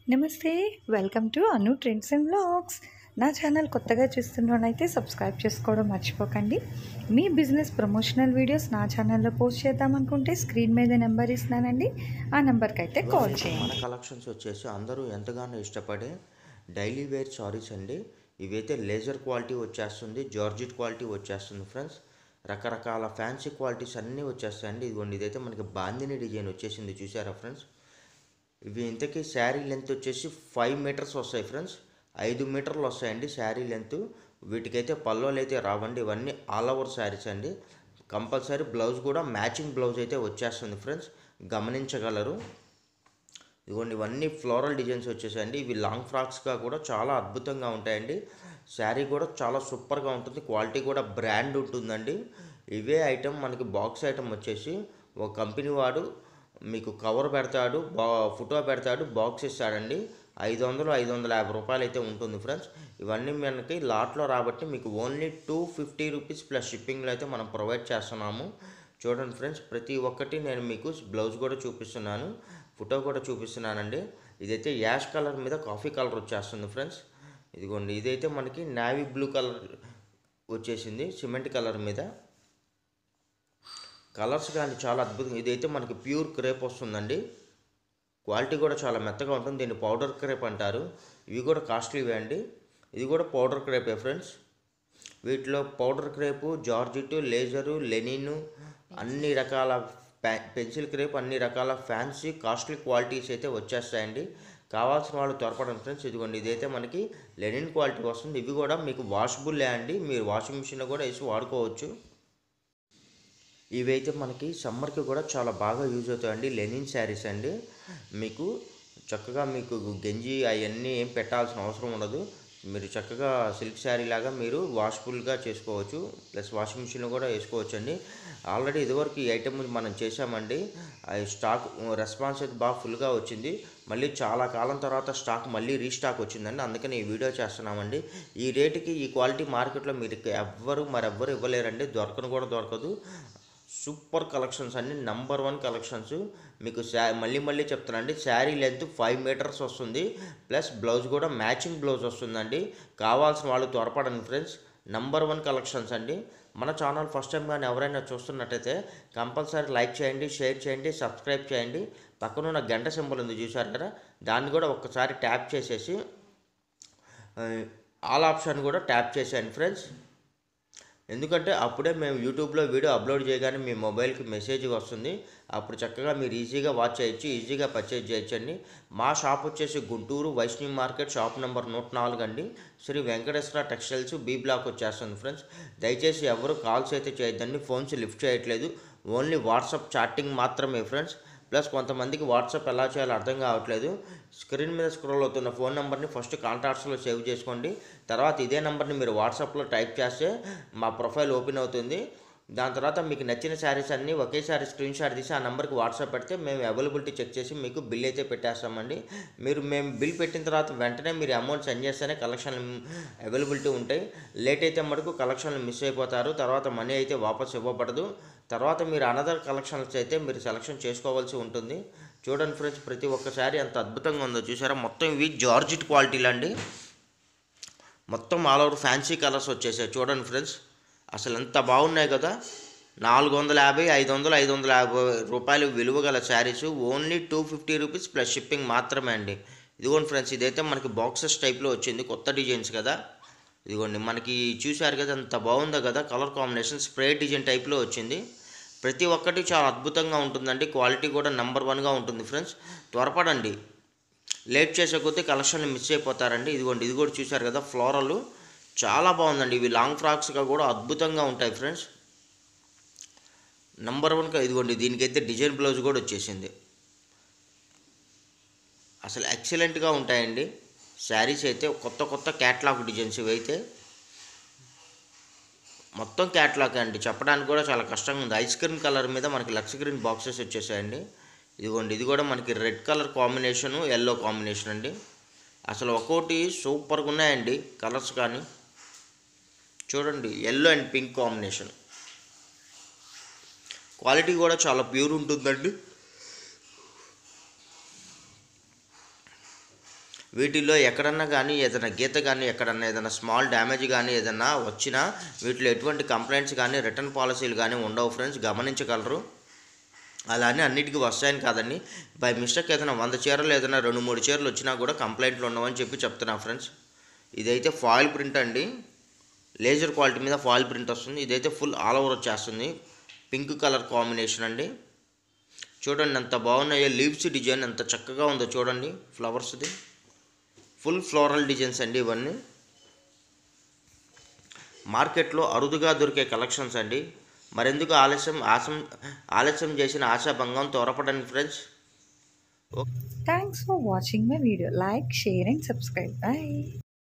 నమస్తే welcome to Anu trends and blogs నా channel కొత్తగా చూస్తున్నోనైతే సబ్స్క్రైబ్ చేసుకోవడం మర్చిపోకండి మీ బిజినెస్ ప్రమోషనల్ వీడియోస్ నా ఛానల్లో పోస్ట్ చేద్దాం అనుకుంటే స్క్రీన్ మీద నెంబర్ ఇస్తున్నానండి ఆ నెంబర్కి అయితే కాల్ మన చేయండి కలెక్షన్స్ వచ్చేసి అందరూ ఎంతగానో ఇష్టపడే డైలీ వేర్ సారీస్ అండి ఇవైతే లేజర్ క్వాలిటీ వచ్చేస్తుంది జార్జిట్ క్వాలిటీ వచ్చేస్తుంది ఫ్రెండ్స్ రకరకాల ఫ్యాన్సీ క్వాలిటీస్ అన్నీ వచ్చేస్తాయండి ఇదిగోండి ఇదైతే మనకి బాందిని డిజైన్ వచ్చేసింది చూసారా ఫ్రెండ్స్ ఇవి ఇంతకీ శారీ లెంత్ వచ్చేసి ఫైవ్ మీటర్స్ వస్తాయి ఫ్రెండ్స్ ఐదు మీటర్లు వస్తాయండి శారీ లెంత్ వీటికైతే పల్లోలు అయితే రావండి ఇవన్నీ ఆల్ ఓవర్ శారీస్ అండి కంపల్సరీ బ్లౌజ్ కూడా మ్యాచింగ్ బ్లౌజ్ అయితే వచ్చేస్తుంది ఫ్రెండ్స్ గమనించగలరు ఇదిగోండి ఇవన్నీ ఫ్లోరల్ డిజైన్స్ వచ్చేసాయండి ఇవి లాంగ్ ఫ్రాక్స్గా కూడా చాలా అద్భుతంగా ఉంటాయండి శారీ కూడా చాలా సూపర్గా ఉంటుంది క్వాలిటీ కూడా బ్రాండ్ ఉంటుందండి ఇవే ఐటమ్ మనకి బాక్స్ ఐటమ్ వచ్చేసి ఒక కంపెనీ వాడు మీకు కవర్ పెడతాడు బా ఫోటో పెడతాడు బాక్స్ ఇస్తాడండి ఐదు వందలు ఐదు వందల యాభై రూపాయలు అయితే ఉంటుంది ఫ్రెండ్స్ ఇవన్నీ మనకి లాట్లో రాబట్టి మీకు only two fifty rupees plus షిప్పింగ్లో అయితే మనం ప్రొవైడ్ చేస్తున్నాము చూడండి ఫ్రెండ్స్ ప్రతి ఒక్కటి నేను మీకు బ్లౌజ్ కూడా చూపిస్తున్నాను ఫోటో కూడా చూపిస్తున్నానండి ఇదైతే యాష్ కలర్ మీద కాఫీ కలర్ వచ్చేస్తుంది ఫ్రెండ్స్ ఇదిగోండి ఇదైతే మనకి నావీ బ్లూ కలర్ వచ్చేసింది సిమెంట్ కలర్ మీద కలర్స్ కానీ చాలా అద్భుతంగా ఇదైతే మనకి ప్యూర్ క్రేప్ వస్తుందండి క్వాలిటీ కూడా చాలా మెత్తగా ఉంటుంది దీన్ని పౌడర్ క్రేప్ అంటారు ఇవి కూడా కాస్ట్లీవే అండి ఇది కూడా పౌడర్ క్రేపే ఫ్రెండ్స్ వీటిలో powder crepe georgette laser linen అన్ని రకాల పె- పెన్సిల్ క్రేప్ అన్ని రకాల ఫ్యాన్సీ కాస్ట్లీ క్వాలిటీస్ అయితే వచ్చేస్తాయండి కావాల్సిన వాళ్ళు త్వరపడండి ఫ్రెండ్స్ ఇదిగోండి ఇదైతే మనకి లెనిన్ క్వాలిటీ వస్తుంది ఇవి కూడా మీకు వాషబుల్లే అండి మీరు వాషింగ్ మిషన్లో కూడా వేసి వాడుకోవచ్చు ఇవైతే మనకి సమ్మర్కి కూడా చాలా బాగా యూజ్ అవుతాయండి లెనిన్ శారీస్ అండి మీకు చక్కగా మీకు గంజి అవన్నీ ఏం పెట్టాల్సిన అవసరం ఉండదు మీరు చక్కగా సిల్క్ శారీ లాగా మీరు వాష్ఫుల్గా చేసుకోవచ్చు ప్లస్ వాషింగ్ మిషన్లో కూడా వేసుకోవచ్చు అండి ఆల్రెడీ ఇదివరకు ఈ ఐటమ్ మనం చేసామండి అది స్టాక్ రెస్పాన్స్ అయితే బాగా ఫుల్గా వచ్చింది మళ్ళీ చాలా కాలం తర్వాత స్టాక్ మళ్ళీ రీస్టాక్ వచ్చిందండి అందుకని ఈ వీడియో చేస్తున్నామండి ఈ రేటుకి ఈ క్వాలిటీ మార్కెట్లో మీరు ఎవ్వరు మరెవ్వరు ఇవ్వలేరండి దొరకను కూడా దొరకదు సూపర్ కలెక్షన్స్ అండి నంబర్ వన్ కలెక్షన్స్ మీకు శా మళ్ళీ మళ్ళీ చెప్తానండి శారీ లెంత్ ఫైవ్ మీటర్స్ వస్తుంది ప్లస్ బ్లౌజ్ కూడా మ్యాచింగ్ బ్లౌజ్ వస్తుందండి కావాల్సిన వాళ్ళు త్వరపడండి ఫ్రెండ్స్ నంబర్ వన్ కలెక్షన్స్ అండి మన ఛానల్ ఫస్ట్ టైం కానీ ఎవరైనా చూస్తున్నట్టయితే కంపల్సరీ లైక్ చేయండి షేర్ చేయండి సబ్స్క్రైబ్ చేయండి పక్కన ఉన్న గంట సింబల్ ఉంది చూసారు కదా దాన్ని కూడా ఒక్కసారి ట్యాప్ చేసేసి ఆ, ఆల్ ఆప్షన్ కూడా ట్యాప్ చేసేయండి ఫ్రెండ్స్ ఎందుకంటే అప్పుడే మేము యూట్యూబ్లో వీడియో అప్లోడ్ చేయగానే మీ మొబైల్కి మెసేజ్ వస్తుంది అప్పుడు చక్కగా మీరు ఈజీగా వాచ్ చేయొచ్చు ఈజీగా పర్చేజ్ చేయొచ్చండి మా షాప్ వచ్చేసి Guntur Vaishnavi market shop number నూట నాలుగు అండి Sri Venkateswara textiles B block వచ్చేస్తుంది ఫ్రెండ్స్ దయచేసి ఎవరు కాల్స్ అయితే చేయొద్దండి ఫోన్స్ లిఫ్ట్ చేయట్లేదు ఓన్లీ వాట్సాప్ చాటింగ్ మాత్రమే ఫ్రెండ్స్ ప్లస్ కొంతమందికి వాట్సాప్ ఎలా చేయాలో అర్థం కావట్లేదు స్క్రీన్ మీద స్క్రోల్ అవుతున్న ఫోన్ నెంబర్ని ఫస్ట్ కాంటాక్ట్స్లో సేవ్ చేసుకోండి తర్వాత ఇదే నెంబర్ని మీరు వాట్సాప్లో టైప్ చేస్తే మా ప్రొఫైల్ ఓపెన్ అవుతుంది దాని తర్వాత మీకు నచ్చిన శారీస్ అన్నీ ఒకేసారి స్క్రీన్ షాట్ తీసి ఆ నెంబర్కి వాట్సాప్ పెడితే మేము అవైలబిలిటీ చెక్ చేసి మీకు బిల్ అయితే పెట్టేస్తామండి మీరు మేము బిల్ పెట్టిన తర్వాత వెంటనే మీరు అమౌంట్ సెండ్ చేస్తేనే కలెక్షన్ అవైలబిలిటీ ఉంటాయి లేట్ అయితే మటుకు కలెక్షన్లు మిస్ అయిపోతారు తర్వాత మనీ అయితే వాపస్ ఇవ్వబడదు తర్వాత మీరు అనదర్ కలెక్షన్స్ అయితే మీరు సెలెక్షన్ చేసుకోవాల్సి ఉంటుంది చూడండి ఫ్రెండ్స్ ప్రతి ఒక్కసారి ఎంత అద్భుతంగా ఉందో చూసారా మొత్తం ఇవి జార్జిట్ క్వాలిటీలు అండి మొత్తం ఆల్ ఓవర్ ఫ్యాన్సీ కలర్స్ వచ్చేసాయి చూడండి ఫ్రెండ్స్ అసలు ఎంత బాగున్నాయి కదా నాలుగు వందల యాభై ఐదు వందలు ఐదు వందల యాభై రూపాయలు విలువ గల sarees only two fifty rupees plus shipping మాత్రమే అండి ఇదిగోండి ఫ్రెండ్స్ ఇదైతే మనకి బాక్సెస్ టైప్లో వచ్చింది కొత్త డిజైన్స్ కదా ఇదిగోండి మనకి చూశారు కదా అంత బాగుందో కదా కలర్ కాంబినేషన్ స్ప్రే డిజైన్ టైప్లో వచ్చింది ప్రతి ఒక్కటి చాలా అద్భుతంగా ఉంటుందండి క్వాలిటీ కూడా నెంబర్ వన్గా ఉంటుంది ఫ్రెండ్స్ త్వరపడండి లేట్ చేసే కొద్దీ కలెక్షన్లు మిస్ అయిపోతారండి ఇదిగోండి ఇది కూడా చూశారు కదా ఫ్లోరల్ చాలా బాగుందండి ఇవి లాంగ్ ఫ్రాక్స్గా కూడా అద్భుతంగా ఉంటాయి ఫ్రెండ్స్ నంబర్ వన్గా ఇదిగోండి దీనికైతే డిజైన్ బ్లౌజ్ కూడా వచ్చేసింది అసలు ఎక్సలెంట్గా ఉంటాయండి శారీస్ అయితే కొత్త కొత్త క్యాట్లాగ్ డిజైన్స్ ఇవైతే మొత్తం క్యాట్లాగ్ అండి చెప్పడానికి కూడా చాలా కష్టంగా ఉంది ఐస్ క్రీమ్ కలర్ మీద మనకి లక్స్ గ్రీన్ బాక్సెస్ వచ్చేసాయండి ఇదిగోండి ఇది కూడా మనకి red colour combination yellow combination అండి అసలు ఒక్కోటి సూపర్గా ఉన్నాయండి కలర్స్ కానీ చూడండి yellow and pink combination quality కూడా చాలా ప్యూర్ ఉంటుందండి వీటిల్లో ఎక్కడన్నా కానీ ఏదైనా గీత కానీ ఎక్కడన్నా ఏదైనా స్మాల్ డ్యామేజ్ కానీ ఏదైనా వచ్చినా వీటిలో ఎటువంటి కంప్లైంట్స్ కానీ రిటర్న్ పాలసీలు కానీ ఉండవు ఫ్రెండ్స్ గమనించగలరు అలానే అన్నిటికీ వస్తాయని కాదండి బై మిస్టేక్ ఏదైనా వంద చీరలు ఏదైనా రెండు మూడు చీరలు వచ్చినా కూడా కంప్లైంట్లు ఉండవని చెప్పి చెప్తున్నా ఫ్రెండ్స్ ఇదైతే ఫాయిల్ ప్రింట్ అండి లేజర్ క్వాలిటీ మీద ఫాయిల్ ప్రింట్ వస్తుంది ఇదైతే ఫుల్ ఆల్ ఓవర్ వచ్చేస్తుంది పింక్ కలర్ కాంబినేషన్ అండి చూడండి ఎంత బాగున్నాయో లీవ్స్ డిజైన్ ఎంత చక్కగా ఉందో చూడండి ఫ్లవర్స్ది ఫుల్ ఫ్లోరల్ డిజైన్స్ అండి ఇవన్నీ మార్కెట్లో అరుదుగా దొరికే కలెక్షన్స్ అండి మరెందుకు ఆలస్యం ఆసం ఆలస్యం చేసిన ఆశాభంగం త్వరపడండి friends thanks for watching my video like share and subscribe bye